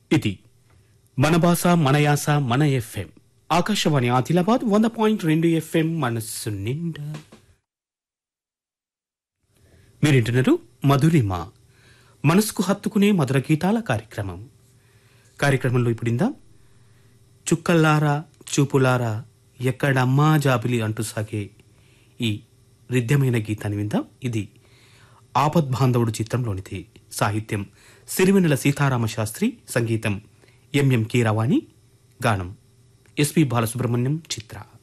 ఇది మన భాష మన యాస మన ఎఫ్ఎం ఆకాశవాణి ఆదిలాబాద్ వంద పాయింట్ రెండు ఎఫ్ఎం మనస్సు నిండా మీరింటున్నారు మధురిమ మనసుకు హత్తుకునే మధుర గీతాల కార్యక్రమం కార్యక్రమంలో ఇప్పుడిందా చుక్కల్లారా చూపులారా ఎక్కడమ్మా జాబిలి అంటూ సాగే ఈ రిద్యమైన గీతాన్ని విందాం ఇది ఆపద్ బాంధవుడు చిత్రంలోనిది సాహిత్యం సిరివెన్నెల సీతారామ శాస్త్రి సంగీతం ఎంఎం కీరవాణి గానం ఎస్పి బాలసుబ్రహ్మణ్యం చిత్ర